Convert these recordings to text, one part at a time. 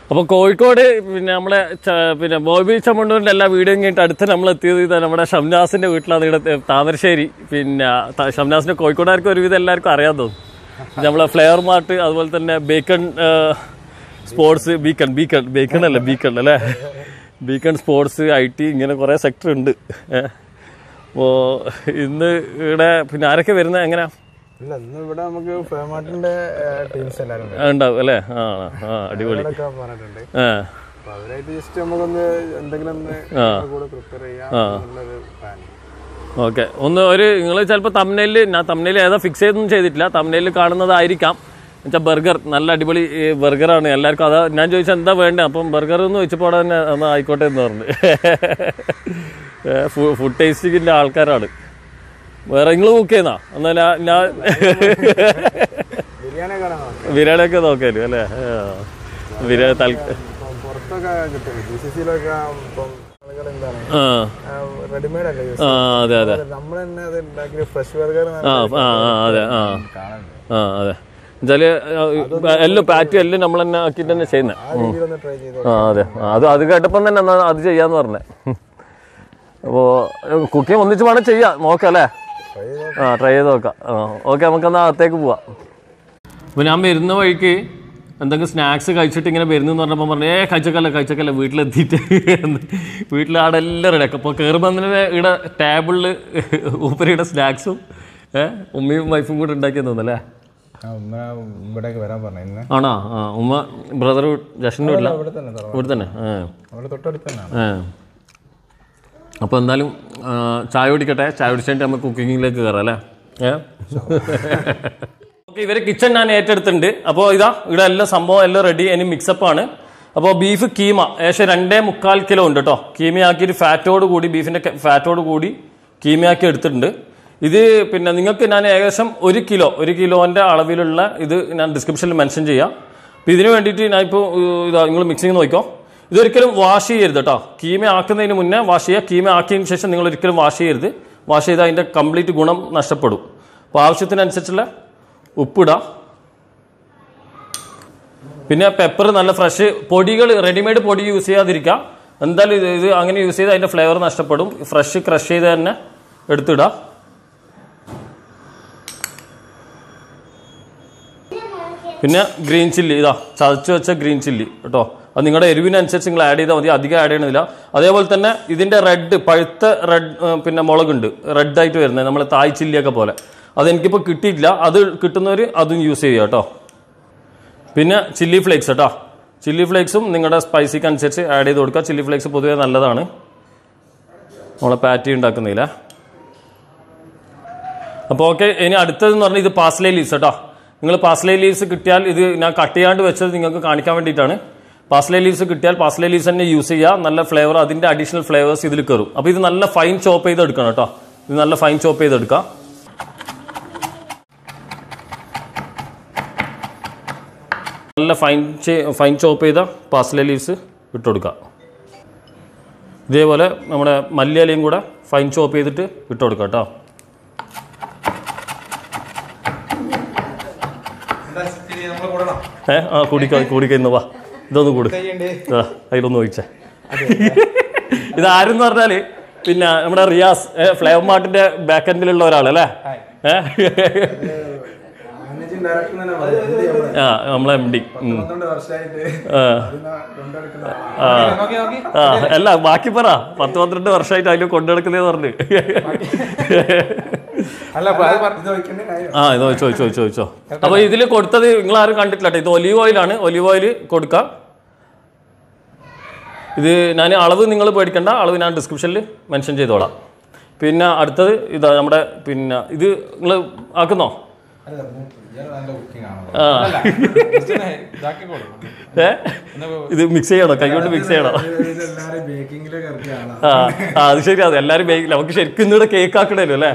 അപ്പോൾ കോഴിക്കോട് പിന്നെ നമ്മളെ ച- പിന്നെ ബോബി ചമ്മണ്ടൂരിന്റെ എല്ലാ വീഡിയോയും കഴിഞ്ഞിട്ട് അടുത്ത് നമ്മൾ എത്തിയത് ഇതാ നമ്മുടെ ഷംനാസിന്റെ വീട്ടിലാണ് ഇവിടെ താമരശ്ശേരി പിന്നെ ത- ഷംനാസിന്റെ കോഴിക്കോടുകാർക്ക് ഒരുവിധം എല്ലാവർക്കും അറിയാൻ തോന്നും നമ്മളെ ഫ്ലെയർ മാർട്ട് അതുപോലെ തന്നെ Bacon Sports Beacon Beacon Bacon അല്ല ബീക്കൺ അല്ലേ ബീക്കൺ സ്പോർട്സ് ഐ ടി ഇങ്ങനെ കുറേ സെക്ടർ ഉണ്ട് അപ്പോൾ ഇന്ന് ഇവിടെ പിന്നെ ആരൊക്കെ വരുന്നത് എങ്ങനെയാ ഇല്ല ഇന്ന് ഇവിടെ നമുക്ക് ഫേമാർട്ടിന്റെ ടീംസ് എല്ലാവരും ഉണ്ട്. ആ, ഉണ്ടാവും അല്ലേ ആ ആ അടിപൊളി അവരൊക്കെ പറഞ്ഞിട്ടുണ്ട് ആ അപ്പൊ അവരായിട്ട് ജസ്റ്റ് നമുക്കൊന്ന് എന്തെങ്കിലും ഒന്ന് കൂടെ പ്രിപ്പയർ ചെയ്യാം എന്നുള്ളൊരു പ്ലാൻ ഓക്കെ ഒന്ന് ഒരു നിങ്ങൾ ചിലപ്പോൾ തമ്മില് ഞാൻ തമ്മില് ഏതാ ഫിക്സ് ചെയ്തൊന്നും ചെയ്തിട്ടില്ല തമ്മില് കാണുന്നതായിരിക്കാം എന്നുവെച്ചാൽ ബർഗർ നല്ല അടിപൊളി ബർഗറാണ് എല്ലാവർക്കും അതാ ഞാൻ ചോദിച്ചാൽ എന്താ വേണ്ടത് അപ്പം ബർഗർ എന്ന് ചോദിച്ചപ്പോൾ അവിടെ തന്നെ എന്നാ ആയിക്കോട്ടെ എന്ന് പറഞ്ഞു ഫുഡ് ടേസ്റ്റിങ്ങിൻ്റെ ആൾക്കാരാണ് വേറെ നിങ്ങൾ ബുക്ക് ചെയ്യുന്നാ എന്നാൽ ഞാൻ ഞാൻ ബിരിയാണി കാണാൻ നോക്കാം ബിരിയാണിയൊക്കെ നോക്കാലോ അല്ലേ ആ. ബിരിയാണി തൽ ഇപ്പം പുറത്തൊക്കെ കിട്ടും ബി സി സിയിലൊക്കെ ഇപ്പം ആളുകൾ എന്താണ് ആ റെഡിമെയ്ഡ് അല്ലേ യൂസ് ആ അതെ അതെ നമ്മൾ തന്നെ അത് ഉണ്ടാക്കിയ ഫ്രഷ് ബർഗർ ആ ആ ആ അതെ ആ കാണുന്നുണ്ട് ആ അതെ എന്നുവെച്ചാല് എല്ലാം പാറ്റും എല്ലാം നമ്മൾ തന്നെ ആക്കിയിട്ട് തന്നെ ചെയ്യുന്നത് ആ രീതിയിലൊന്ന് ട്രൈ ചെയ്ത് ആ അതെ ആ, അത് അത് കേട്ടപ്പം തന്നെ എന്നാ അത് ചെയ്യാന്ന് പറഞ്ഞേ അപ്പോൾ കുക്കിംഗ് ഒന്നിച്ച് വേണം ചെയ്യാം നോക്കാം അല്ലേ ട്രൈ ചെയ്ത് ആ ട്രൈ ചെയ്ത് നോക്കാം ആ ഓക്കെ നമുക്കെന്നാ അകത്തേക്ക് പോവാം അപ്പോൾ ഞാൻ വരുന്ന വഴിക്ക് എന്തെങ്കിലും സ്നാക്സ് കഴിച്ചിട്ട് ഇങ്ങനെ വരുന്നു എന്ന് പറഞ്ഞപ്പോൾ പറഞ്ഞു ഏ കഴിച്ചക്കല്ല കഴിച്ചക്കല്ല വീട്ടിലെത്തിയിട്ട് വീട്ടിൽ ആടെ എല്ലാം റെഡി അപ്പോൾ കയറുമ്പോൾ തന്നെ ഇവിടെ ടേബിളിൽ ഊപ്പരയുടെ സ്നാക്സും ഏഹ് ഉമ്മയും വൈഫും കൂടെ ഉണ്ടാക്കിയെന്ന് തോന്നുന്നല്ലേ ആ ഉമ്മ ഇവിടേക്ക് വരാൻ പറഞ്ഞു ഇന്ന് ആണോ ആ ഉമ്മ ബ്രദർ ജഷൻ്റെ വീട്ടില ഇവിടെ തന്നെ തറവാട്. ഇവിടെ തന്നെ ആ അവിടെ തൊട്ടടുത്ത് തന്നെയാണ് ആ അപ്പോൾ എന്തായാലും ആ, ചായ കുടിക്കട്ടെ ചായ കുടിച്ചിട്ട് നമുക്ക് കുക്കിങ്ങിലേക്ക് കയറാം അല്ലേ ഏ ഓക്കെ ഇവര് കിച്ചൺ ഞാൻ ഏറ്റെടുത്തിട്ടുണ്ട് അപ്പോൾ ഇതാ ഇവിടെ എല്ലാം സംഭവം എല്ലാം റെഡി ഇനി മിക്സപ്പ് ആണ് അപ്പോൾ ബീഫ് കീമ ഏകദേശം രണ്ടേ മുക്കാൽ കിലോ ഉണ്ട് കേട്ടോ കീമയാക്കിയിട്ട് ഫാറ്റോട് കൂടി ബീഫിന്റെ ഫാറ്റോട് കൂടി കീമയാക്കി എടുത്തിട്ടുണ്ട് ഇത് പിന്നെ നിങ്ങൾക്ക് ഞാൻ ഏകദേശം ഒരു കിലോ ഒരു കിലോന്റെ അളവിലുള്ള ഇത് ഞാൻ ഡിസ്ക്രിപ്ഷനിൽ മെൻഷൻ ചെയ്യാം അപ്പോൾ ഇതിന് വേണ്ടിയിട്ട് ഞാൻ ഇപ്പോൾ ഇതാ നിങ്ങൾ മിക്സിങ് നോക്കിക്കോ ഇതൊരിക്കലും വാഷ് ചെയ്യരുത് കേട്ടോ കീമ ആക്കുന്നതിന് മുന്നേ വാഷ് ചെയ്യുക കീമ ആക്കിയതിന് ശേഷം നിങ്ങൾ ഒരിക്കലും വാഷ് ചെയ്യരുത് വാഷ് ചെയ്താൽ അതിൻ്റെ കംപ്ലീറ്റ് ഗുണം നഷ്ടപ്പെടും അപ്പോൾ ആവശ്യത്തിനനുസരിച്ചുള്ള ഉപ്പിടാം പിന്നെ പെപ്പർ നല്ല ഫ്രഷ് പൊടികൾ റെഡിമെയ്ഡ് പൊടി യൂസ് ചെയ്യാതിരിക്കുക എന്തായാലും ഇത് ഇത് അങ്ങനെ യൂസ് ചെയ്ത് അതിൻ്റെ ഫ്ലേവർ നഷ്ടപ്പെടും ഫ്രഷ് ക്രഷ് ചെയ്ത് തന്നെ എടുത്തിടുക പിന്നെ ഗ്രീൻ ചില്ലി ഇതാ ചതച്ച് വെച്ച ഗ്രീൻ ചില്ലി കേട്ടോ അത് നിങ്ങളുടെ എരിവിനനുസരിച്ച് നിങ്ങൾ ആഡ് ചെയ്താൽ മതി അധികം ആഡ് ചെയ്യണമെന്നില്ല അതേപോലെ തന്നെ ഇതിന്റെ റെഡ് പഴുത്ത റെഡ് പിന്നെ മുളകുണ്ട് റെഡ് ആയിട്ട് വരുന്നത് നമ്മൾ തായ് ചില്ലിയൊക്കെ പോലെ അതെനിക്കിപ്പോൾ കിട്ടിയിട്ടില്ല അത് കിട്ടുന്നവർ അതും യൂസ് ചെയ്യുക കേട്ടോ പിന്നെ ചില്ലി ഫ്ലേക്സ് കേട്ടോ ചില്ലി ഫ്ലേക്സും നിങ്ങളുടെ സ്പൈസിക്ക് അനുസരിച്ച് ആഡ് ചെയ്ത് കൊടുക്കുക ചില്ലി ഫ്ലേക്സ് പൊതുവേ നല്ലതാണ് നമ്മളെ പാറ്റി ഉണ്ടാക്കുന്നില്ല അപ്പോൾ ഓക്കെ ഇനി അടുത്തതെന്ന് പറഞ്ഞാൽ ഇത് പാസ്ലേ ലീവ്സ് കേട്ടോ നിങ്ങൾ പാസ്ലേ ലീവ്സ് കിട്ടിയാൽ ഇത് ഞാൻ കട്ട് ചെയ്യാണ്ട് വെച്ചത് നിങ്ങൾക്ക് കാണിക്കാൻ വേണ്ടിയിട്ടാണ് പാസ്ലേ ലീവ്സ് കിട്ടിയാൽ പാസ്ലേ ലീവ്സ് തന്നെ യൂസ് ചെയ്യുക നല്ല ഫ്ലേവർ അതിന്റെ അഡീഷണൽ ഫ്ലേവേഴ്സ് ഇതിൽ കയറും അപ്പോൾ ഇത് നല്ല ഫൈൻ ചോപ്പ് ചെയ്ത് എടുക്കണം കേട്ടോ ഇത് നല്ല ഫൈൻ ചോപ്പ് ചെയ്തെടുക്കാം നല്ല ഫൈൻ ഫൈൻ ചോപ്പ് ചെയ്ത പാസ്ലേ ലീവ്സ് ഇട്ടുകൊടുക്കുക ഇതേപോലെ നമ്മുടെ മല്ലിയിലയും കൂടെ ഫൈൻ ചോപ്പ് ചെയ്തിട്ട് ഇട്ടുകൊടുക്കുക കേട്ടോ ഏ ആ കുടിക്ക കുടിക്കുന്നു വാ ഇതൊന്ന് കൂടി ആ അതിലൊന്ന് ഒഴിച്ചേ ഇത് ആരെന്ന് പറഞ്ഞാല് പിന്നെ നമ്മുടെ റിയാസ് ഫ്ലേവർ മാർട്ടിന്റെ ബാക്ക് എൻഡിലുള്ള ഒരാളല്ലേ ഏ മാനേജിംഗ് ഡയറക്ടർ തന്നെ പറയാം ആ നമ്മളെ എം ഡി പന്ത്രണ്ട് വർഷമായിട്ട് ആ ഇതിനെ കൊണ്ടുനടക്കുന്ന ആ ആ അല്ല ബാക്കി പറ പത്ത് പന്ത്രണ്ട് വർഷമായിട്ട് അതിൽ കൊണ്ടുനടക്കുന്നതെന്ന് പറഞ്ഞു അല്ല അപ്പൊ അത് പറഞ്ഞ് ഇത് വയ്ക്കേണ്ട കാര്യം ആ ഇത് ചോദിച്ചോ ചോദിച്ചോ ചോദിച്ചോ അപ്പൊ ഇതിൽ കൊടുത്തത് നിങ്ങൾ ആരും കണ്ടിട്ടില്ല ട്ടോ. ഇത് ഒലീവ് ഓയിലാണ് ഒലീവ് ഓയിൽ കൊടുക്കാം ഇത് ഞാൻ അളവ് നിങ്ങൾ പേടിക്കണ്ട അളവ് ഞാൻ ഡിസ്ക്രിപ്ഷനിൽ മെൻഷൻ ചെയ്തോളാം പിന്നെ അടുത്തത് ഇതാ നമ്മുടെ പിന്നെ ഇത് നിങ്ങൾ ആക്കുന്നോ അല്ല ഇയാൾ നല്ല കുക്കിംഗ് ആണ് ആ ഏ ഇത് മിക്സ് ചെയ്യണോ കൈകൊണ്ട് മിക്സ് ചെയ്യണോ എല്ലാരും ബേക്കിങ്ങിലൊക്കെ ഇറക്കിയ ആളാ ആ ആ, അത് ശരി അത് എല്ലാരും ബേക്കില്ല നമുക്ക് ശരിക്കും ഇന്നിവിടെ കേക്ക് ആക്കണല്ലോ അല്ലേ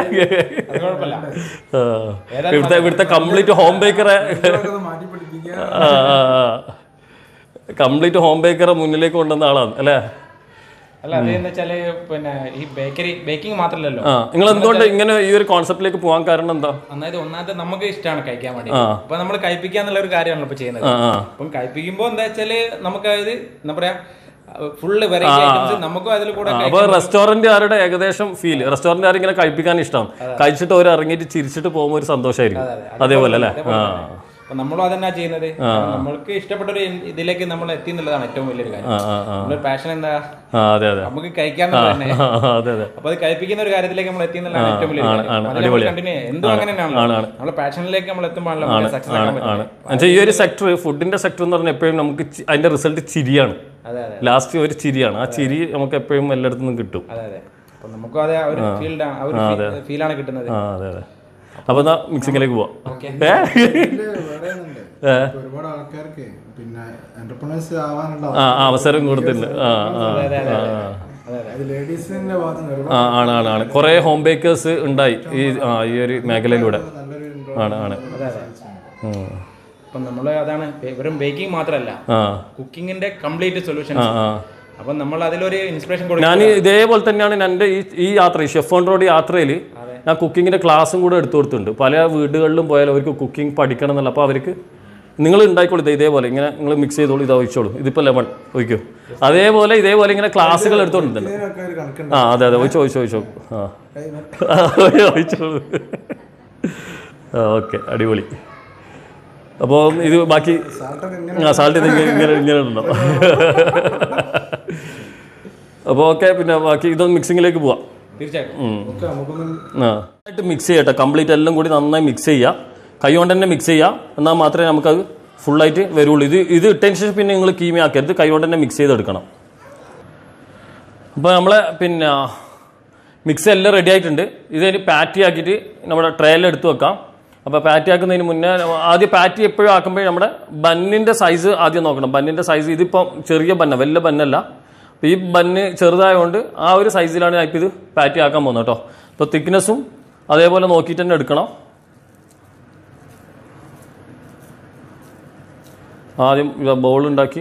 ആ. ഇവിടുത്തെ ഇവിടുത്തെ കംപ്ലീറ്റ് ഹോം ബേക്കറെ ഇതൊക്കെ മാറ്റി പഠിപ്പിക്കുക കംപ്ലീറ്റ് ഹോം ബേക്കറെ മുന്നിലേക്ക് കൊണ്ടുവന്ന ആളാണ് അല്ലേ അല്ല അത് എന്ന് വെച്ചാല് പിന്നെ ഈ ബേക്കറി ബേക്കിംഗ് മാത്രമല്ലല്ലോ ആ നിങ്ങൾ എന്തുകൊണ്ട് ഇങ്ങനെ ഈ ഒരു കോൺസെപ്റ്റിലേക്ക് പോകാൻ കാരണം എന്താ അതായത് ഒന്നാമത്തെ നമുക്ക് ഇഷ്ടമാണ് കഴിക്കാൻ വേണ്ടി അപ്പൊ നമ്മൾ കഴിപ്പിക്കുക എന്നുള്ള ഒരു കാര്യമാണല്ലോ ഇപ്പൊ ചെയ്യുന്നത് ആ ആ അപ്പം കഴിപ്പിക്കുമ്പോ എന്താ വെച്ചാല് നമുക്ക് അതായത് എന്താ പറയാ ഫുള്ള് വെറൈറ്റി ഐറ്റംസ് നമുക്കും അതിൽ കൂടെ അപ്പൊ റെസ്റ്റോറന്റുകാരുടെ ഏകദേശം ഫീൽ റെസ്റ്റോറന്റുകാർ ഇങ്ങനെ കഴിപ്പിക്കാൻ ഇഷ്ടം കഴിച്ചിട്ട് അവർ ഇറങ്ങിയിട്ട് ചിരിച്ചിട്ട് പോകുമ്പോൾ ഒരു സന്തോഷമായിരിക്കും അതേപോലെ അല്ലേ ആ അപ്പൊ നമ്മളും അതന്നെ ചെയ്യുന്നത് കാരണം നമ്മൾക്ക് ഇഷ്ടപ്പെട്ട ഒരു ഇതിലേക്ക് നമ്മൾ എത്തി എന്നുള്ളതാണ് ഏറ്റവും വലിയൊരു കാര്യം ആ ആ ആ നമ്മുടെ പാഷൻ എന്താ ആ അതെ അതെ നമുക്ക് കഴിക്കാന്നുള്ളത് തന്നെ ആ, ആ, അതെ അതെ അപ്പൊ അത് കഴിപ്പിക്കുന്ന ഒരു കാര്യത്തിലേക്ക് നമ്മൾ എത്തി എന്നുള്ളതാണ് ഏറ്റവും വലിയ ആണ്, ആണ്, കാര്യം കണ്ടിന്യൂ എന്തും അങ്ങനെ തന്നെയാണല്ലോ നമ്മുടെ പാഷനിലേക്ക് നമ്മൾ എത്തുമ്പോഴാണല്ലോ നമുക്ക് സക്സസ് ആക്കാൻ ആണ് പറ്റുന്നത് എന്നുവെച്ചാൽ ഈ ഒരു സെക്ടർ ഫുഡിന്റെ സെക്ടർ എന്ന് പറഞ്ഞാൽ എപ്പോഴും നമുക്ക് ചി- അതിന്റെ റിസൾട്ട് ചിരിയാണ് അതെ അതെ ലാസ്റ്റ് ഒരു ചിരിയാണ് ആ ചിരി നമുക്ക് എപ്പോഴും എല്ലായിടത്തും നിന്നും കിട്ടും അതെ അതെ അപ്പൊ നമുക്കും അതെ ആ ഒരു ഫീൽഡ് ആ ഒരു ഫീലാണ് കിട്ടുന്നത് ആ അതെ അതെ അപ്പൊ എന്നാ മിക്സിങ്ങിലേക്ക് പോവാം ഏ? ഇതില് വേറെ ഒന്നുണ്ട്. ഇപ്പൊ ഒരുപാട് ആൾക്കാർക്ക് പിന്നെ എന്റർപ്രണേഴ്സ് ആവാനുള്ള ആ ആ, അവസരം കൊടുത്തിട്ടുണ്ട് ആ ആ ആ അത് ലേഡീസിന്റെ ഭാഗത്ത് നിന്ന് ഒരുപാട് ആ ആണ് ആണ് ആണ് കുറേ ഹോം ബേക്കേഴ്സ് ഉണ്ടായി ഈ ആ ഈ ഒരു മേഖലയിലൂടെ നല്ലൊരു ആണ് ആണ് അതെ അതെ ഉം. അപ്പൊ നമ്മൾ അതാണ് വെറും ബേക്കിംഗ് മാത്രമല്ല ആ കുക്കിങ്ങിന്റെ കംപ്ലീറ്റ് സൊല്യൂഷൻ ആ ആ അപ്പൊ നമ്മൾ അതിലൊരു ഇൻസ്പിറേഷൻ കൊടുക്കും ഞാൻ ഇതേപോലെ തന്നെയാണ് എൻ്റെ ഈ ഈ യാത്ര ഈ ഷെഫ് ഓൺ റോഡ് യാത്രയിൽ ഞാൻ കുക്കിങ്ങിൻ്റെ ക്ലാസ്സും കൂടെ എടുത്തു കൊടുത്തിട്ടുണ്ട് പല വീടുകളിലും പോയാൽ അവർക്ക് കുക്കിംഗ് പഠിക്കണം എന്നല്ല അപ്പോൾ അവർക്ക് നിങ്ങൾ ഉണ്ടായിക്കോളൂ ഇത് ഇതേപോലെ ഇങ്ങനെ നിങ്ങൾ മിക്സ് ചെയ്തോളൂ ഇത് ഒഴിച്ചോളൂ ഇതിപ്പോൾ ലെമൺ ഒഴിക്കൂ അതേപോലെ ഇതേപോലെ ഇങ്ങനെ ക്ലാസ്സുകൾ എടുത്തുകൊണ്ടിട്ടുണ്ട് ഇതിനൊക്കെ ഒരു കണക്കുണ്ട് ആ അതെ അതെ ഒഴിച്ചോ ഒഴിച്ചോ ഒഴിച്ചോ ആ ഒഴിച്ചോളൂ ആ ഓക്കെ അടിപൊളി അപ്പോൾ ഇത് ബാക്കി സാൾട്ടൊക്കെ ഇങ്ങനെ ആ സാൾട്ട് ഇങ്ങനെ ഇങ്ങനെ ഇങ്ങനെ ഉണ്ടോ അപ്പോൾ ഓക്കെ പിന്നെ ബാക്കി ഇതൊന്ന് മിക്സിങ്ങിലേക്ക് പോവാം തീർച്ചയായിട്ടും ഒക്കെ നമുക്കൊന്നും ആ ആയിട്ട് മിക്സ് ചെയ്യട്ടെ കംപ്ലീറ്റ് എല്ലാം കൂടി നന്നായി മിക്സ് ചെയ്യുക കൈ കൊണ്ട് തന്നെ മിക്സ് ചെയ്യുക എന്നാൽ മാത്രമേ നമുക്കത് ഫുള്ളായിട്ട് വരുള്ളൂ ഇത് ഇത് ഇട്ടതിന് ശേഷം പിന്നെ നിങ്ങൾ കീമയാക്കരുത് കൈ കൊണ്ട് തന്നെ മിക്സ് ചെയ്തെടുക്കണം അപ്പോൾ നമ്മളെ പിന്നെ മിക്സ് എല്ലാം റെഡി ആയിട്ടുണ്ട് ഇതിന് പാറ്റി ആക്കിയിട്ട് നമ്മുടെ ട്രേയിൽ എടുത്ത് വെക്കാം അപ്പോൾ പാറ്റി ആക്കുന്നതിന് മുന്നേ ആദ്യം പാറ്റി എപ്പോഴും ആക്കുമ്പോൾ നമ്മുടെ ബന്നിൻ്റെ സൈസ് ആദ്യം നോക്കണം ബന്നിൻ്റെ സൈസ് ഇതിപ്പം ചെറിയ ബന്ന വലിയ ബന്നല്ല അപ്പോൾ ഈ ബന്ന് ചെറുതായതുകൊണ്ട് ആ ഒരു സൈസിലാണ് ഞാൻ ഇപ്പോൾ ഇത് പാറ്റി ആക്കാൻ പോകുന്നത് കേട്ടോ അപ്പോൾ തിക്നെസ്സും അതേപോലെ നോക്കിയിട്ട് തന്നെ എടുക്കണം ആദ്യം ബൗൾ ഉണ്ടാക്കി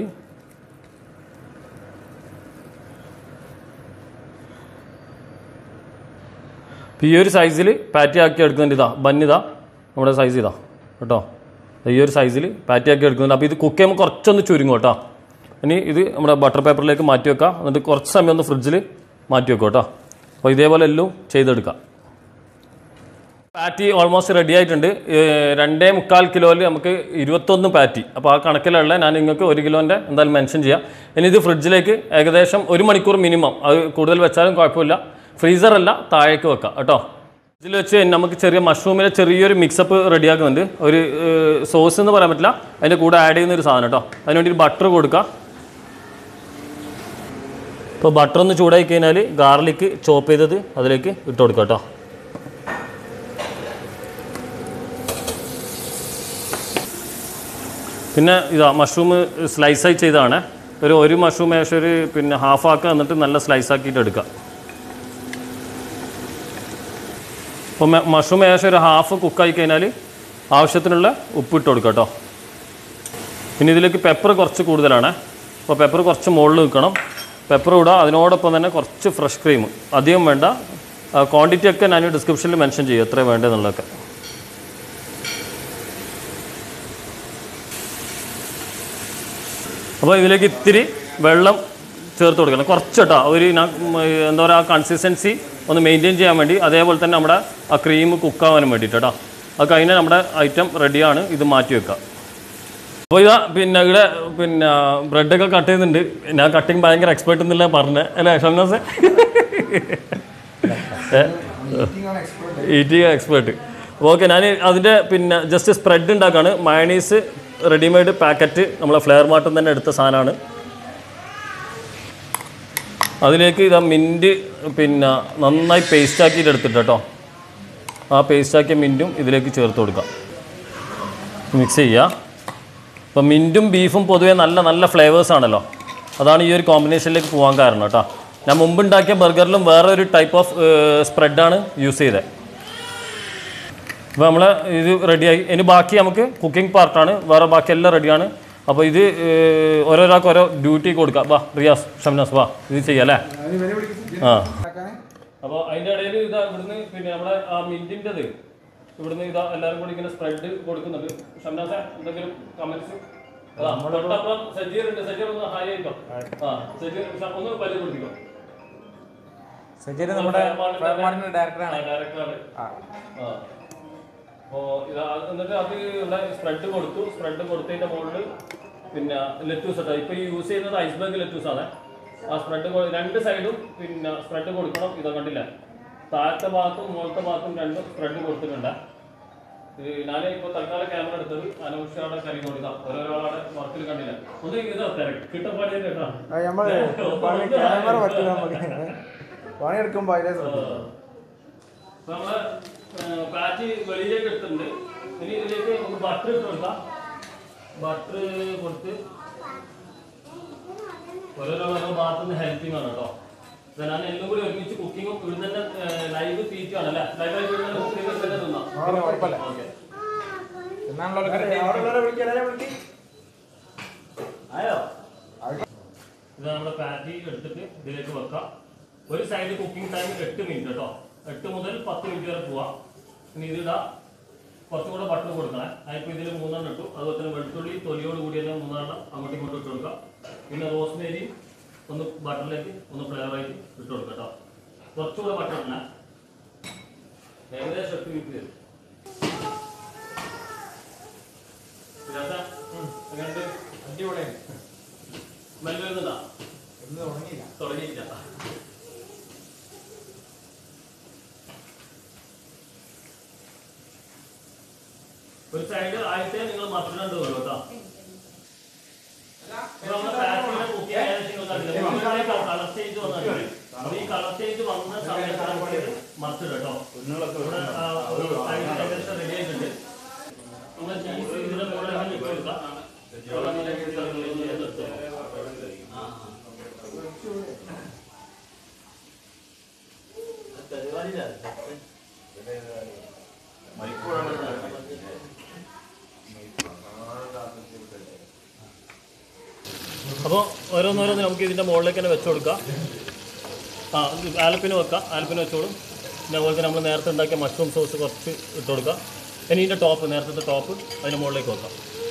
ഇപ്പൊ ഈ ഒരു സൈസിൽ പാറ്റി ആക്കി എടുക്കുന്നുണ്ട് ഇതാ ബന്നിതാ നമ്മുടെ സൈസ് ഇതാ കേട്ടോ ഈ ഒരു സൈസിൽ പാറ്റി ആക്കി എടുക്കുന്നുണ്ട് അപ്പോൾ ഇത് കുക്ക് ചെയ്യുമ്പോൾ കുറച്ചൊന്ന് ചുരുങ്ങും കേട്ടോ ഇനി ഇത് നമ്മുടെ ബട്ടർ പേപ്പറിലേക്ക് മാറ്റി വെക്കാം എന്നിട്ട് കുറച്ച് സമയം ഒന്ന് ഫ്രിഡ്ജിൽ മാറ്റി വെക്കാം കേട്ടോ അപ്പോൾ ഇതേപോലെ എല്ലാം ചെയ്തെടുക്കാം പാറ്റി ഓൾമോസ്റ്റ് റെഡി ആയിട്ടുണ്ട് ഏഹ് രണ്ടേ മുക്കാൽ കിലോയിൽ നമുക്ക് ഇരുപത്തൊന്ന് പാറ്റി അപ്പോൾ ആ കണക്കിലുള്ള ഞാൻ നിങ്ങൾക്ക് ഒരു കിലോൻ്റെ എന്തായാലും മെൻഷൻ ചെയ്യാം ഇനി ഇത് ഫ്രിഡ്ജിലേക്ക് ഏകദേശം ഒരു മണിക്കൂർ മിനിമം അത് കൂടുതൽ വെച്ചാലും കുഴപ്പമില്ല ഫ്രീസറല്ല താഴേക്ക് വെക്കാം കേട്ടോ ഇതിൽ വെച്ച് നമുക്ക് ചെറിയ മഷ്റൂമിലെ ചെറിയൊരു മിക്സപ്പ് റെഡിയാക്കുന്നുണ്ട് ഒരു സോസ് എന്ന് പറയാൻ പറ്റില്ല അതിൻ്റെ കൂടെ ആഡ് ചെയ്യുന്ന ഒരു സാധനം കേട്ടോ അതിനുവേണ്ടി ബട്ടർ കൊടുക്കുക ഇപ്പോൾ ബട്ടർ ഒന്ന് ചൂടായി കഴിഞ്ഞാൽ ഗാർലിക്ക് ചോപ്പ് ചെയ്തത് അതിലേക്ക് ഇട്ട് കൊടുക്കാം കേട്ടോ പിന്നെ ഇതാ മഷ്റൂം സ്ലൈസായി ചെയ്തതാണ് ഒരു ഒരു മഷ്റൂം ഏകദേശം ഒരു പിന്നെ ഹാഫ് ആക്കുക എന്നിട്ട് നല്ല സ്ലൈസ് ആക്കിയിട്ട് എടുക്കുക അപ്പോൾ മഷ്റൂം ഏകദേശം ഒരു ഹാഫ് കുക്കായി കഴിഞ്ഞാൽ ആവശ്യത്തിനുള്ള ഉപ്പ് ഇട്ട് കൊടുക്കുക കേട്ടോ പിന്നെ ഇതിലേക്ക് പെപ്പർ കുറച്ച് കൂടുതലാണ് അപ്പോൾ പെപ്പർ കുറച്ച് മുകളിൽ നിൽക്കണം പെപ്പർ ഇടുക അതിനോടൊപ്പം തന്നെ കുറച്ച് ഫ്രഷ് ക്രീം അധികം വേണ്ട ക്വാണ്ടിറ്റി ഒക്കെ ഞാൻ ഡിസ്ക്രിപ്ഷനിൽ മെൻഷൻ ചെയ്യും എത്ര വേണ്ടതെന്നുള്ളതൊക്കെ അപ്പോൾ ഇതിലേക്ക് ഇത്തിരി വെള്ളം ചേർത്ത് കൊടുക്കണം കുറച്ച് കേട്ടോ ഒരു ന- ഉം, എന്താ പറയുക ആ കൺസിസ്റ്റൻസി ഒന്ന് മെയിൻറ്റെയിൻ ചെയ്യാൻ വേണ്ടി അതേപോലെ തന്നെ നമ്മുടെ ആ ക്രീം കുക്കാവാനും വേണ്ടിയിട്ട് കേട്ടോ അത് കഴിഞ്ഞാൽ നമ്മുടെ ഐറ്റം റെഡിയാണ് ഇത് മാറ്റി വെക്കുക അപ്പോൾ ഇതാ പിന്നെ ഇവിടെ പിന്നെ ബ്രെഡൊക്കെ കട്ട് ചെയ്യുന്നുണ്ട് ഞാൻ കട്ടിങ് ഭയങ്കര എക്സ്പേർട്ട് എന്നില്ല പറഞ്ഞത് അല്ലേ ഷംനാസ് ഈറ്റിംഗ് എക്സ്പേർട്ട് ഓക്കെ ഞാൻ അതിൻ്റെ പിന്നെ ജസ്റ്റ് സ്പ്രെഡ് ഉണ്ടാക്കാണ് മയണീസ് റെഡിമെയ്ഡ് പാക്കറ്റ് നമ്മളെ ഫ്ലെയർ മാർട്ടിൽ തന്നെ എടുത്ത സാധനമാണ് അതിലേക്ക് ഇതാ മിൻറ്റ് പിന്നെ നന്നായി പേസ്റ്റ് ആക്കിയിട്ട് എടുത്തിട്ട് കേട്ടോ ആ പേസ്റ്റ് ആക്കിയ മിൻറ്റും ഇതിലേക്ക് ചേർത്ത് കൊടുക്കാം മിക്സ് ചെയ്യുക അപ്പോൾ മിൻറ്റും ബീഫും പൊതുവേ നല്ല നല്ല ഫ്ലേവേഴ്സ് ആണല്ലോ അതാണ് ഈ ഒരു കോമ്പിനേഷനിലേക്ക് പോകാൻ കാരണം കേട്ടോ ഞാൻ മുമ്പ് ഉണ്ടാക്കിയ ബർഗറിലും വേറെ ഒരു ടൈപ്പ് ഓഫ് സ്പ്രെഡാണ് യൂസ് ചെയ്തത് അപ്പോൾ നമ്മൾ ഇത് റെഡിയായി ഇനി ബാക്കി നമുക്ക് കുക്കിംഗ് പാർട്ടാണ് വേറെ ബാക്കി എല്ലാം റെഡിയാണ് അപ്പോൾ ഇത് ഏർ, ഓരോരാൾക്ക് ഓരോ ഡ്യൂട്ടി കൊടുക്കാം വാ റിയാസ് ഷംനാസ് വാ ഇത് ചെയ്യാം അല്ലേ ആ അപ്പോൾ അതിൻ്റെ ഇടയിൽ ഇതാ ഇവിടുന്ന് പിന്നെ നമ്മുടെ ആ മിൻറ്റിൻ്റെത് ഇവിടുന്ന് ഇതാ എല്ലാവരും കൂടി ഇങ്ങനെ സ്പ്രെഡ് കൊടുക്കുന്നുണ്ട് ഷംനാസ എന്തെങ്കിലും കമൻസ് തൊട്ടപ്പുറം സജീർ ഉണ്ട് സജീർ ഒന്ന് ഹായ് ആയിക്കോ ആ സജീർ ഷ- ഒന്ന് പല്ല് കൊടുത്തിക്കോ സജീർ നമ്മുടെ ഫയർമാർട്ടിന്റെ ഡയറക്ടറാണ് ഡയറക്ടറാണ് ആ അപ്പോൾ ഇതാ എന്നിട്ട് അത് ഇവിടെ സ്പ്രെഡ് കൊടുത്തു സ്പ്രെഡ് കൊടുത്തതിന്റെ മുകളിൽ പിന്നെ ലെറ്റൂസ് ഇട്ടാ ഇപ്പൊ ഈ യൂസ് ചെയ്യുന്നത് ഐസ്ബർഗ് ലെറ്റൂസ് ആണ് ആ സ്പ്രെഡ് രണ്ട് സൈഡും പിന്നെ സ്പ്രെഡ് കൊടുക്കണം ഇതാ കണ്ടില്ല താഴത്തെ ഭാഗത്തും മുകളത്തെ ഭാഗത്തും രണ്ടും സ്പ്രെഡ് കൊടുത്തിട്ടുണ്ട് ഇത് ഞാൻ ഇപ്പോൾ തൽക്കാലം ക്യാമറ എടുത്തത് അനൗഷയുടെ കരി കൊടുത്ത ഓരോരാളുടെ വർക്കിൽ കണ്ടില്ല ഒന്ന് ഇതാ തിരക്ക് കിട്ടപ്പാടിയ കേട്ടോ നമ്മള് പണി ക്യാമറ പറ്റില്ല നമുക്ക് പണിയെടുക്കുമ്പോ അതിലെ ശ്രദ്ധിക്കും അപ്പൊ നമ്മള് പാച്ച് വെളിയിലേക്ക് എടുത്തിട്ടുണ്ട് ഇനി ഇതിലേക്ക് നമുക്ക് ബട്ടർ ഇട്ട് കൊടുക്കാം ബട്ടർ കൊടുത്ത് ഓരോരോ ഓരോ ഭാഗത്തു നിന്ന് ഹെൽപ്പിംഗ് ആണ് കേട്ടോ ഇപ്പൊ ഞാൻ എല്ലാം കൂടി ഒരുമിച്ച് കുക്കിങ്ങും ഇവിടെ തന്നെ ലൈവ് തീറ്റുമാണ് അല്ലേ ലൈവായി ഇവിടെ തന്നെ കുക്ക് ചെയ്ത് തന്നെ തിന്നാം ഓക്കെ എന്നാണല്ലോ ആയോ ഇത് നമ്മുടെ പാറ്റി എടുത്തിട്ട് ഇതിലേക്ക് വെക്കാം ഒരു സൈഡ് കുക്കിംഗ് ടൈം എട്ട് മിനിറ്റ് കേട്ടോ എട്ട് മുതൽ പത്ത് മിനിറ്റ് വരെ പോവാം ഇനി ഇതിടാ കുറച്ചുകൂടെ ബട്ടർ കൊടുക്കണേ അതിപ്പോൾ ഇതിൽ മൂന്നെണ്ണം ഇട്ടു അതുപോലെ തന്നെ വെളുത്തുള്ളി തൊലിയോട് കൂടി തന്നെ മൂന്നെണ്ണം അങ്ങോട്ടും ഇങ്ങോട്ടും ഇട്ട് കൊടുക്കാം പിന്നെ റോസ്മേരി ഒന്ന് ബട്ടറിലേക്ക് ഒന്ന് ഫ്ലേവറായിട്ട് ഇട്ട് കൊടുക്കാം കേട്ടോ കുറച്ചുകൂടെ ബട്ടർ ഇടണേ ഏകദേശം എട്ട് മിനിറ്റ് വരും ഇതിനകത്ത് എങ്ങനെയുണ്ട് അടിപൊളിയാണ് സ്മെൽ വരുന്നുണ്ടോ ഇന്ന് തുടങ്ങിയില്ല തുടങ്ങിയില്ല ഒരു സൈഡ് ആയിട്ടേ നിങ്ങൾ മറ്റൊരു വരും കേട്ടോ ഇപ്പൊ നമ്മുടെ പാക്കിലെ കുക്കിംഗ് ഏകദേശം നിങ്ങൾക്ക് അറിയില്ലേ? മുകളിലേക്ക് കളർ ചേഞ്ച് വന്നിട്ടുണ്ട് അപ്പൊ ഈ കളർ ചേഞ്ച് വന്ന സമയത്ത് നമുക്ക് ഇത് മറിച്ചിടും കേട്ടോ ഇവിടെ ആ, ഒരു സൈഡ് ഏകദേശം റെഡി ആയിട്ടുണ്ട് നമ്മൾ ചീസ് ഇതിന്റെ മുകളിലേക്ക് ഇട്ട് കൊടുക്കാം അവിടെ അങ്ങനെ എടുത്ത് അപ്പോൾ ഓരോന്നോരോന്ന് നമുക്ക് ഇതിൻ്റെ മുകളിലേക്ക് തന്നെ വെച്ച് കൊടുക്കാം ആ ഇത് ആലപ്പിന് വെക്കാം ആലപ്പിന് വെച്ചോളും പിന്നെ അതുപോലെ തന്നെ നമ്മൾ നേരത്തെ ഉണ്ടാക്കിയ മഷ്റൂം സോസ് കുറച്ച് ഇട്ട് കൊടുക്കാം ഇനി ഇതിൻ്റെ ടോപ്പ് നേരത്തെ ടോപ്പ് അതിൻ്റെ മുകളിലേക്ക് വെക്കാം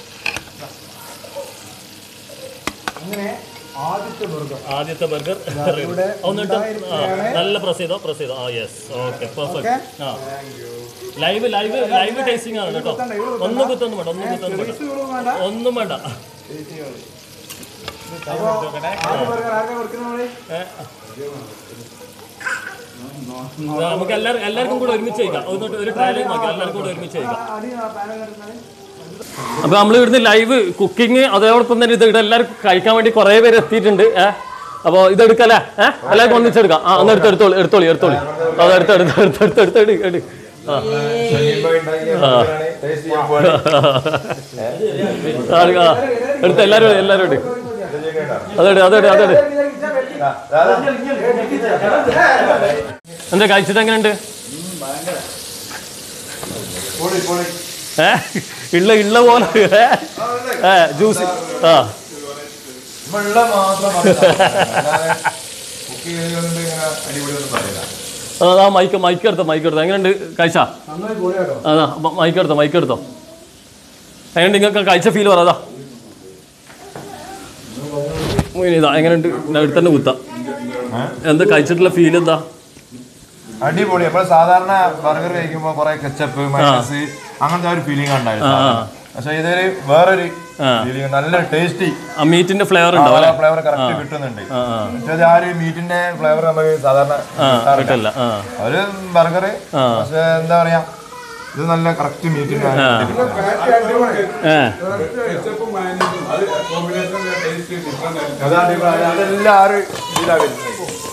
അങ്ങനെ ആദ്യത്തെ ബർഗർ ആദ്യത്തെ ബർഗർ ഇവിടെ ഒന്നിട്ട് ആ നല്ല പ്രസ് ചെയ്തോ പ്രസ് ചെയ്തോ ആ യെസ് ഓക്കെ പെർഫെക്റ്റ് ആ ലൈവ് ലൈവ് ലൈവ് ടേസ്റ്റിംഗ് ആണ് കേട്ടോ ഒന്നും കുത്തൊന്നും വേണ്ട ഒന്നും കുത്തൊന്നും വേണ്ട വേണ്ട ഒന്നും വേണ്ട അപ്പൊ ആദ്യ ബർഗർ ആർക്കാ കൊടുക്കുന്നത് നമ്മള് ഏ? ഇത് നമുക്ക് എല്ലാവരും എല്ലാവർക്കും കൂടെ ഒരുമിച്ച് കഴിക്കാം ഒന്നിട്ട് ഒരു ട്രയലിൽ നോക്കാം എല്ലാവർക്കും കൂടെ ഒരുമിച്ച് കഴിക്കാം അടി പാനം കിടക്കുന്നത് അപ്പൊ നമ്മൾ ഇവിടുന്ന് ലൈവ് കുക്കിംഗ് അതോടൊപ്പം തന്നെ ഇത് ഇവിടെ എല്ലാവരും കഴിക്കാൻ വേണ്ടി കുറെ പേര് എത്തിയിട്ടുണ്ട് ഏഹ് അപ്പൊ ഇത് എടുക്കല്ലേ ഏഹ് എല്ലാവർക്കും ഒന്നിച്ചെടുക്കാം ആ ഒന്ന് എടുത്ത് എടുത്തോളി എടുത്തോളി എടുത്തോളി അത് എടുത്ത് എടുത്ത് എടുത്ത് എടുത്ത് എടുത്ത് എടുത്ത് എടു ആ ആ, ആ. എടുത്ത് എല്ലാരും എല്ലാരും എടു അതെടു അതെടു അതെടു എന്താ കഴിച്ചിട്ട് എങ്ങനെയുണ്ട് ഏ ഇള്ള ഇള്ള പോലെ ഏ? ഏ ജ്യൂസ് ആ നമ്മളുള്ള മാത്രം കുക്ക് ചെയ്തുകൊണ്ട് ഇങ്ങനെ അടിപൊളിയൊന്നും പറയില്ല അതാ മൈക്ക് മൈക്ക് എടുത്തോ മൈക്ക് എടുത്തോ എങ്ങനെയുണ്ട് കഴിച്ച നന്നായി പൊളിയാട്ടോ അതാ മൈക്ക് എടുത്തോ മൈക്ക് എടുത്തോ എങ്ങനെയുണ്ട് നിങ്ങൾക്ക് കഴിച്ച ഫീൽ പറ അതാ മൊയ്നി ഇതാ എങ്ങനെയുണ്ട് ഞാൻ എടുത്ത് തന്നെ കുത്താം എന്താ കഴിച്ചിട്ടുള്ള ഫീൽ എന്താ അടിപൊളി നമ്മൾ സാധാരണ ബർഗർ കഴിക്കുമ്പോ കുറെ കെച്ചപ്പ് മൈനസ് അങ്ങനത്തെ ആ ഒരു ഫീലിംഗ് ഉണ്ടായിരുന്നു പക്ഷെ ഇതൊരു വേറൊരു ഫീലിംഗ് നല്ല ടേസ്റ്റി ആ മീറ്റിന്റെ ഫ്ലേവർ ഉണ്ടാവും അല്ലേ ഫ്ലേവർ കറക്റ്റ് കിട്ടുന്നുണ്ട് ആ ആ പക്ഷെ ആ ഒരു മീറ്റിന്റെ ഫ്ലേവർ നമുക്ക് സാധാരണ ആ കിട്ടില്ല ആ ഒരു ബർഗർ പക്ഷെ എന്താ പറയാ ഇത് നല്ല കറക്റ്റ് മീറ്റിന്റെ ഏ അതെല്ലാം ആ ഒരു ഇതിലാ വരുന്നത്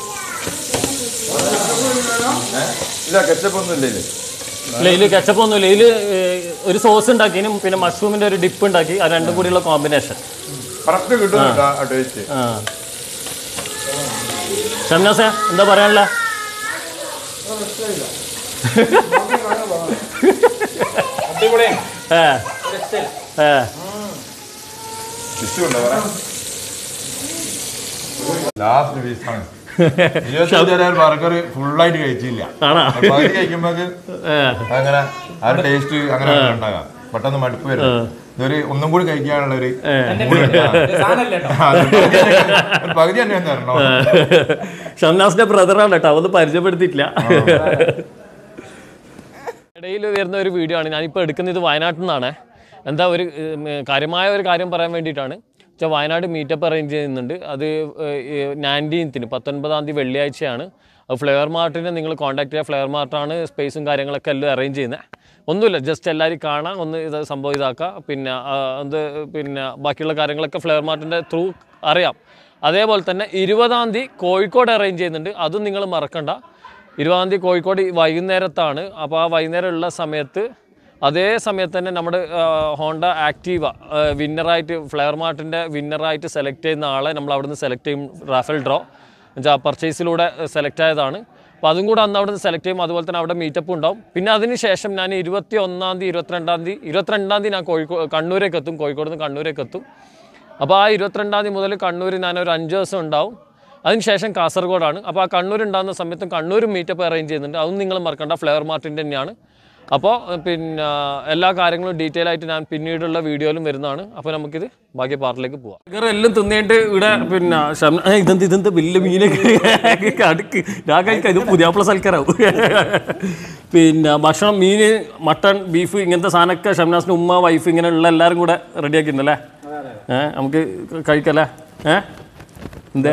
ഇല്ല കെച്ചപ്പ് ഒന്നും ഇല്ല ഇതില് ഇല്ല ഇതിൽ കെച്ചപ്പ് ഒന്നുമില്ല ഇതിൽ ഒരു സോസ് ഉണ്ടാക്കിനും പിന്നെ മഷ്റൂമിന്റെ ഒരു ഡിപ്പ് ഉണ്ടാക്കി അത് രണ്ടും കൂടിയുള്ള കോമ്പിനേഷൻ കറക്റ്റ് കിട്ടുന്നുണ്ട് ആ ടേസ്റ്റ് ആ ഷംനാസെ എന്താ പറയാനുള്ള അടിപൊളിയാണ് ഏ ഏ ലാസ്റ്റ് പീസാണ് ബർഗർ ഫുള്ളായിട്ട് കഴിച്ചില്ല ആണോ പകുതി കഴിക്കുമ്പോ ഏ, അങ്ങനെ ആ ഒരു ടേസ്റ്റ് അങ്ങനെ ഉണ്ടാകാം പെട്ടെന്ന് മടുപ്പ് വരും ഇതൊരു ഒന്നും കൂടി കഴിക്കാനുള്ള ഒരു മൂഡ് ഉണ്ട്. ആ. സാധനമല്ല കേട്ടോ ആ, ഒരു പകുതി തന്നെ- ഒരു പകുതി തന്നെ തരണോ ഷംനാസിന്റെ ബ്രദറാണ് കേട്ടോ അതൊന്നും പരിചയപ്പെടുത്തിയിട്ടില്ല ഇടയിൽ വരുന്ന ഒരു വീഡിയോ ആണ് ഞാനിപ്പോൾ എടുക്കുന്നത് വയനാട്ടിൽ നിന്നാണ് എന്താ ഒരു ഉം, കാര്യമായ ഒരു കാര്യം പറയാൻ വേണ്ടിയിട്ടാണ് വെച്ചാൽ വയനാട് മീറ്റപ്പ് അറേഞ്ച് ചെയ്യുന്നുണ്ട് അത് നയൻറ്റീൻത്തിന് പത്തൊൻപതാം തീയതി വെള്ളിയാഴ്ചയാണ് അത് ഫ്ലേവർ മാർട്ടിനെ നിങ്ങൾ കോൺടാക്ട് ചെയ്യുക ഫ്ലേവർ മാർട്ടാണ് സ്പേസും കാര്യങ്ങളൊക്കെ എല്ലാം അറേഞ്ച് ചെയ്യുന്നത് ഒന്നുമില്ല ജസ്റ്റ് എല്ലാവരും കാണാം ഒന്ന് ഇത് സംഭവം ഇതാക്കുക പിന്നെ ആ, എന്ത് പിന്നെ ബാക്കിയുള്ള കാര്യങ്ങളൊക്കെ ഫ്ലേവർ മാർട്ടിൻ്റെ ത്രൂ അറിയാം അതേപോലെ തന്നെ ഇരുപതാം തീയതി കോഴിക്കോട് അറേഞ്ച് ചെയ്യുന്നുണ്ട് അതും നിങ്ങൾ മറക്കണ്ട ഇരുപതാം തീയതി കോഴിക്കോട് ഈ വൈകുന്നേരത്താണ് അപ്പോൾ ആ വൈകുന്നേരം ഉള്ള സമയത്ത് അതേ സമയത്ത് തന്നെ നമ്മുടെ ആ, ഹോണ്ട ആക്റ്റീവ ആ, വിന്നറായിട്ട് ഫ്ലെയർ മാർട്ടിൻ്റെ വിന്നറായിട്ട് സെലക്ട് ചെയ്യുന്ന ആളെ നമ്മൾ അവിടുന്ന് സെലക്ട് ചെയ്യും റാഫൽ ഡ്രോ എന്നുവെച്ചാൽ പർച്ചേസിലൂടെ സെലക്ട് ആയതാണ് അപ്പോൾ അതും കൂടെ അന്ന് അവിടുന്ന് സെലക്ട് ചെയ്യും അതുപോലെ തന്നെ അവിടെ മീറ്റപ്പ് ഉണ്ടാവും പിന്നെ അതിന് ശേഷം ഞാൻ ഇരുപത്തി ഒന്നാം തീയതി ഇരുപത്തിരണ്ടാം തീയതി ഇരുപത്തിരണ്ടാം തീയതി ഞാൻ കോഴിക്കോട് കണ്ണൂരേക്ക് എത്തും കോഴിക്കോട് നിന്ന് കണ്ണൂരേക്ക് എത്തും അപ്പോൾ ആ ഇരുപത്തിരണ്ടാം തീയതി മുതൽ കണ്ണൂർ ഞാൻ ഒരു അഞ്ച് ദിവസം ഉണ്ടാവും അതിനുശേഷം കാസർഗോഡാണ് അപ്പോൾ ആ കണ്ണൂർ ഉണ്ടാകുന്ന സമയത്തും കണ്ണൂർ മീറ്റപ്പ് അറേഞ്ച് ചെയ്യുന്നുണ്ട് അതും നിങ്ങൾ മറക്കണ്ട ഫ്ലേവർ മാർട്ടിൻ്റെ തന്നെയാണ് അപ്പോൾ പിന്നെ എല്ലാ കാര്യങ്ങളും ഡീറ്റെയിൽ ആയിട്ട് ഞാൻ പിന്നീടുള്ള വീഡിയോയിലും വരുന്നതാണ് അപ്പോൾ നമുക്കിത് ബാക്കി പാർട്ടിലേക്ക് പോവാം ബർഗർ എല്ലാം തിന്നിട്ട് ഇവിടെ പിന്നെ ശം- ഏ, ഇതെന്ത് ഇതെന്ത് വലിയ മീനൊക്കെ അടുക്ക് ഞാൻ കഴിക്കാം ഇത് പുതിയാപ്പിള സൽക്കാരാവും പിന്നെ ഭക്ഷണം മീൻ മട്ടൺ ബീഫ് ഇങ്ങനത്തെ സാധനമൊക്കെ ഷംനാസിൻ്റെ ഉമ്മ വൈഫ് ഇങ്ങനെയുള്ള എല്ലാവരും കൂടെ റെഡിയാക്കിയിട്ടുണ്ടല്ലേ ഏഹ് നമുക്ക് കഴിക്കല്ലേ ഏഹ് എന്തേ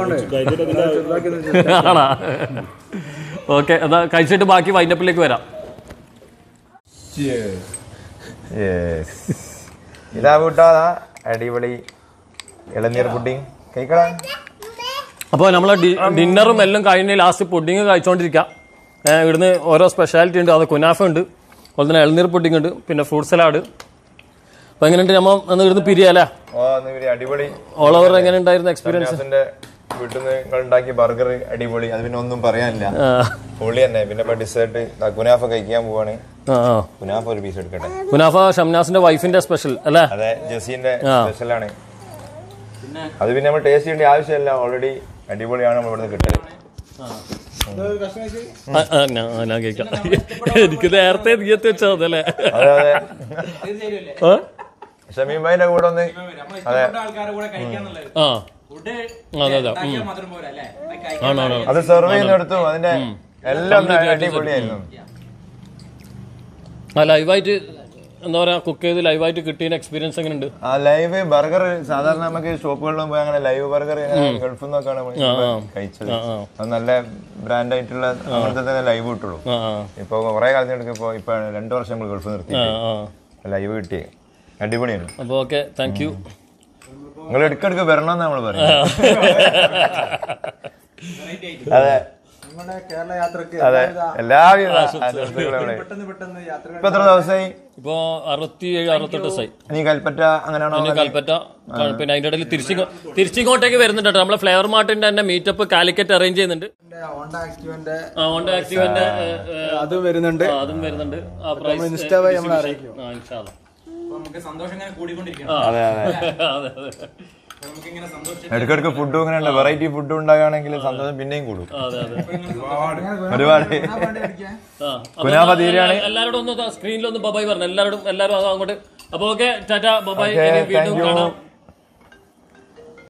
ആണോ ഓക്കെ അതാ കഴിച്ചിട്ട് ബാക്കി വൈൻഡപ്പിലേക്ക് വരാം Yes. ഇതാ കൂട്ടാതാ അടിപൊളി ഇളനീർ പുഡിങ് കഴിക്കടാ അപ്പോൾ നമ്മളെ ഡി- ഡിന്നറും എല്ലാം കഴിഞ്ഞ് ലാസ്റ്റ് പുഡിങ് കഴിച്ചുകൊണ്ടിരിക്കാം ഏഹ് ഇവിടുന്ന് ഓരോ സ്പെഷ്യാലിറ്റി ഉണ്ട് അത് കുനാഫ ഉണ്ട് അതുപോലെ തന്നെ ഇളനീർ പുഡിങ് ഉണ്ട് പിന്നെ ഫ്രൂട്ട് സലാഡ് അപ്പോൾ എങ്ങനെയുണ്ട് നമ്മൾ ഒന്ന് ഇവിടുന്ന് പിരിയാലേ ഓ അന്ന് ഇവര് അടിപൊളി ഓൾ ഓവർ എങ്ങനെ ഉണ്ടായിരുന്നു എക്സ്പീരിയൻസ് ഷംനാസിന്റെ വീട്ടിൽ നിന്ന് നിങ്ങൾ ഉണ്ടാക്കിയ ബർഗർ അടിപൊളി അത് പിന്നെ ഒന്നും പറയാനില്ല പൊളി തന്നെ പിന്നെ ഇപ്പൊ ഡിസേർട്ട് കുനാഫ കഴിക്കാൻ പോവാണ് ആ ആ കുനാഫ ഒരു പീസ് എടുക്കട്ടെ കുനാഫ ഷംനാസിന്റെ വൈഫിന്റെ സ്പെഷ്യൽ അല്ലേ അതെ ജസീന്റെ സ്പെഷ്യലാണ് അത് പിന്നെ നമ്മൾ ടേസ്റ്റ് ചെയ്യേണ്ട ആവശ്യമില്ല ഓൾറെഡി അടിപൊളിയാണ് നമ്മൾ ഇവിടുന്ന് കിട്ടല് ആ, ആ, ഞാൻ ഞാൻ കേൾക്കാം എനിക്ക് നേരത്തെ നീയത്ത് വെച്ചാൽ അതല്ലേ അതെ അതെ തീർച്ചയായും ആ? ഷമീം ഭായിന്റെ കൂടെ ഒന്ന് നമ്മൾ ഇഷ്ടപ്പെട്ട ആൾക്കാരുടെ കൂടെ കഴിക്കാന്നുള്ളത് ആ ഫുഡ് അതെ അതെ ഉണ്ടാക്കിയാൽ മാത്രം പോരാ അല്ലേ അത് കഴിക്കാൻ ആണോ ആണോ അത് സെർവ് ചെയ്യുന്നിടത്തും അതിന്റെ എല്ലാം അടിപൊളിയായിരുന്നു ആ ലൈവായിട്ട് എന്താ പറയാ കുക്ക് ചെയ്ത് ലൈവായിട്ട് കിട്ടിയ എക്സ്പീരിയൻസ് എങ്ങനെയുണ്ട് ആ ലൈവ് ബർഗർ സാധാരണ നമുക്ക് ഷോപ്പുകളിലും പോയി അങ്ങനെ ലൈവ് ബർഗർ ഗൾഫിൽ നിന്നൊക്കെയാണ് നമ്മൾ കഴിച്ചത് അത് നല്ല ബ്രാൻഡ് ആയിട്ടുള്ള അങ്ങനത്തെ തന്നെ ലൈവ് കിട്ടുള്ളൂ ആ ആ ഇപ്പൊ കുറെ കാലത്തിനടുക്ക് ഇപ്പൊ ഇപ്പൊ രണ്ടു വർഷം നമ്മൾ ഗൾഫിൽ നിർത്തി ആ ആ ലൈവ് കിട്ടി അടിപൊളിയാണ് അപ്പോൾ ഓക്കെ താങ്ക് യു നിങ്ങൾ ഇടയ്ക്കിടയ്ക്ക് വരണമെന്ന് നമ്മൾ പറയുന്നത് അതെ നമ്മുടെ കേരള യാത്രക്ക് അതെ എല്ലാവിധ ആശംസകളും ഇവിടെ. പെട്ടെന്ന് പെട്ടെന്ന് യാത്രകൾ ഇപ്പൊ എത്ര ദിവസമായി ഇപ്പോൾ അറുപത്തി ഏഴ് അറുപത്തെട്ട് ദിവസമായി നീ കൽപ്പറ്റ അങ്ങനെയാണോ ഇനി കൽപ്പറ്റ പിന്നെ അതിന്റെ ഇടയിൽ തിരിച്ചിങ്ങോ തിരിച്ചിങ്ങോട്ടേക്ക് വരുന്നുണ്ട് കേട്ടോ നമ്മളെ ഫ്ലേവർ മാർട്ടിന്റെ തന്നെ മീറ്റപ്പ് കാലിക്കറ്റ് അറേഞ്ച് ചെയ്യുന്നുണ്ട് ഹോണ്ട ആക്റ്റീവന്റെ ആ ഹോണ്ട ആക്റ്റീവന്റെ അതും വരുന്നുണ്ട് അതും വരുന്നുണ്ട് ആ പ്രൈസ് ഇൻസ്റ്റാ വഴി നമ്മൾ അറിയിക്കും ആ ഇൻഷാ അല്ലാ. അപ്പൊ നമുക്ക് സന്തോഷം ഇങ്ങനെ കൂടിക്കൊണ്ടിരിക്കണം അതെ അതെ അതെ അതെ അപ്പൊ നമുക്ക് ഇങ്ങനെ സന്തോഷം ഇടയ്ക്കിടയ്ക്ക് ഫുഡും ഇങ്ങനെ ഉണ്ട് വെറൈറ്റി ഫുഡ് ഉണ്ടാകുകയാണെങ്കിൽ സന്തോഷം പിന്നെയും കൂടും അതെ അതെ ഒരുപാട് ആ, അപ്പൊ കുനാഫ എന്നാ തീരുവാണ്. എല്ലാ- എല്ലാവരോടും ഒന്ന് സ്ക്രീനിൽ ഒന്ന് ബബായ് പറഞ്ഞു എല്ലാവരോടും എല്ലാവരും അങ്ങോട്ട് അപ്പൊ ഓക്കെ ടാറ്റ ബബായ് Okay, ഇനി വീണ്ടും thank you. കാണാം